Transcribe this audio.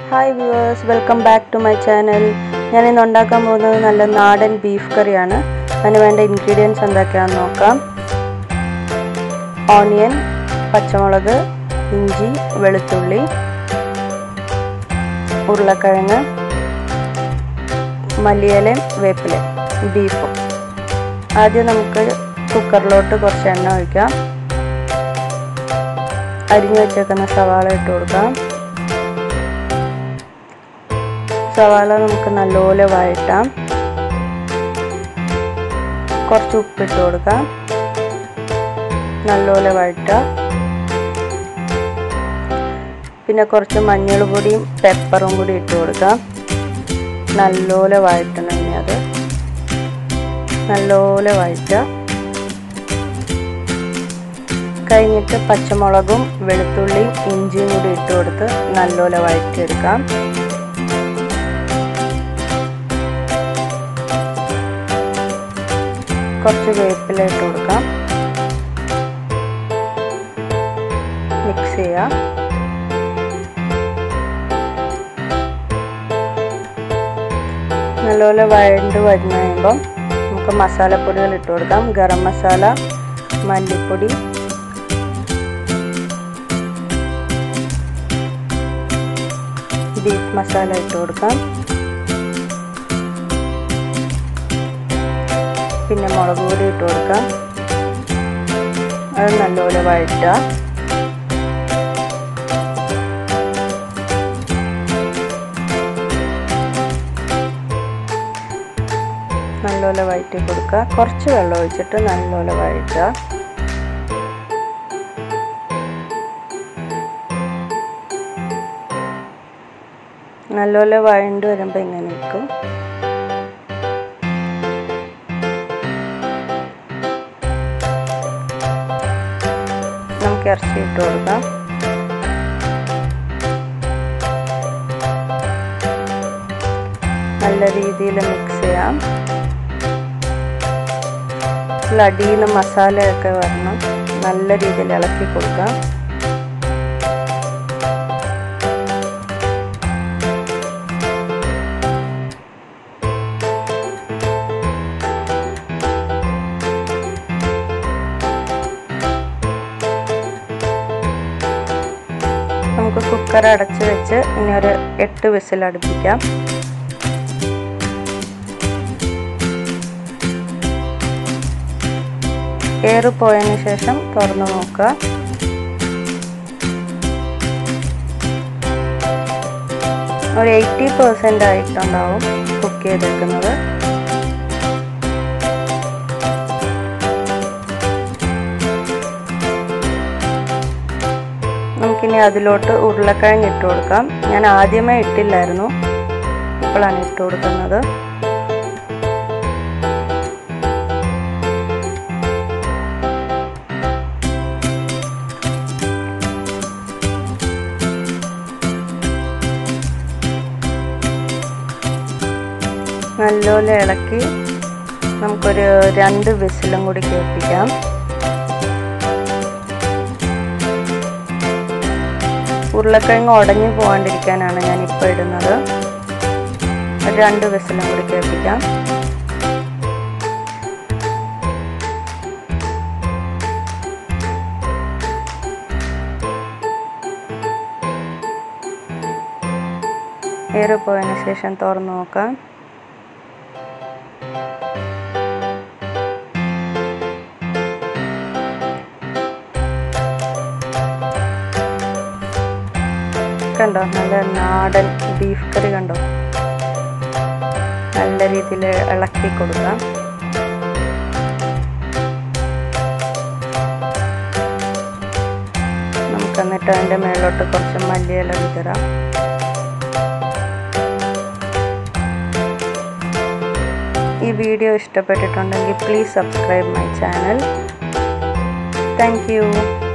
hi viewers welcome back to my channel ഞാൻ ഇന്ന് ഉണ്ടാക്കാൻ പോകുന്നത് നല്ല നാടൻ ബീഫ് കറിയാണ് അതിന് വേണ്ട ഇൻഗ്രീഡിയൻസ് എന്തൊക്കെയാണെന്ന് നോക്കാം ഓണിയൻ പച്ചമുളക് ഇഞ്ചി വെളുത്തുള്ളി ഉരുളക്കിഴങ്ങ് മല്ലിയിലയും വേപ്പിലയും ബീഫും ആദ്യം നമുക്ക് കുക്കറിലോട്ട് കുറച്ച് എണ്ണ ഒഴിക്കാം അരിഞ്ഞു വെച്ചേക്കുന്ന സവാള ഇട്ട് കൊടുക്കാം സവാള നമുക്ക് നല്ലപോലെ വഴറ്റാം കുറച്ച് ഉപ്പിട്ട് കൊടുക്കാം നല്ലപോലെ വഴറ്റാം പിന്നെ കുറച്ച് മഞ്ഞൾ പൊടിയും പെപ്പറും കൂടി ഇട്ട് കൊടുക്കാം നല്ലപോലെ വഴറ്റണം ഇനി അത് നല്ലപോലെ വഴറ്റുക കഴിഞ്ഞിട്ട് പച്ചമുളകും വെളുത്തുള്ളിയും ഇഞ്ചിയും കൂടി ഇട്ട് കൊടുത്ത് നല്ലപോലെ വഴറ്റിയെടുക്കാം കുറച്ച് വേപ്പില ഇട്ട് കൊടുക്കാം മിക്സ് ചെയ്യാം നല്ലപോലെ വഴണ്ട് വരുന്ന കഴിയുമ്പം നമുക്ക് മസാലപ്പൊടികൾ ഇട്ട് കൊടുക്കാം ഗരം മസാല മല്ലിപ്പൊടി ബീഫ് മസാല ഇട്ട് കൊടുക്കാം പിന്നെ മുളക് പൊടി ഇട്ട് കൊടുക്കാം അത് നല്ലപോലെ വഴറ്റുക നല്ലപോലെ വഴറ്റി കൊടുക്കുക കുറച്ച് വെള്ളം ഒഴിച്ചിട്ട് നല്ലപോലെ വഴറ്റുക നല്ലപോലെ വഴണ്ട് വരുമ്പോൾ ഇങ്ങനെ നിൽക്കും നമുക്ക് ഇറച്ചി ഇട്ട് കൊടുക്കാം നല്ല രീതിയിൽ മിക്സ് ചെയ്യാം അടിയിൽ നിന്ന് മസാലയൊക്കെ വരണം നല്ല രീതിയിൽ ഇളക്കി കൊടുക്കാം നമുക്ക് കുക്കർ അടച്ച് വെച്ച് ഇനി ഒരു എട്ട് വിസിൽ അടുപ്പിക്കാം എയർ പോയതിന് ശേഷം തുറന്നു നോക്കുക ഒരു എയ്റ്റി പെർസെൻ്റ് ആയിട്ടുണ്ടാവും കുക്ക് ചെയ്തെടുക്കുന്നത് നമുക്കിനി അതിലോട്ട് ഉരുളക്കിഴങ്ങ് ഇട്ട് കൊടുക്കാം ഞാൻ ആദ്യമേ ഇട്ടില്ലായിരുന്നു ഇപ്പോഴാണ് ഇട്ട് കൊടുക്കുന്നത് നല്ലപോലെ ഇളക്കി നമുക്കൊരു രണ്ട് വിസിലും കൂടി കേൾപ്പിക്കാം ഉരുളക്കിഴങ്ങ് ഉടഞ്ഞു പോകാണ്ടിരിക്കാനാണ് ഞാൻ ഇപ്പോൾ ഇടുന്നത് ഒരു രണ്ട് വിസിലും കൂടി കേൾപ്പിക്കാം ഏറെ പോയതിന് ശേഷം തുറന്നു നോക്കാം കണ്ടോ നല്ല നാടൻ ബീഫ് കറി കണ്ടോ നല്ല രീതിയിൽ ഇളക്കി കൊടുക്കാം നമുക്ക് എന്നിട്ട് അതിൻ്റെ മേലോട്ട് കുറച്ച് മല്ലിയില വിതറാം ഈ വീഡിയോ ഇഷ്ടപ്പെട്ടിട്ടുണ്ടെങ്കിൽ please subscribe my channel thank U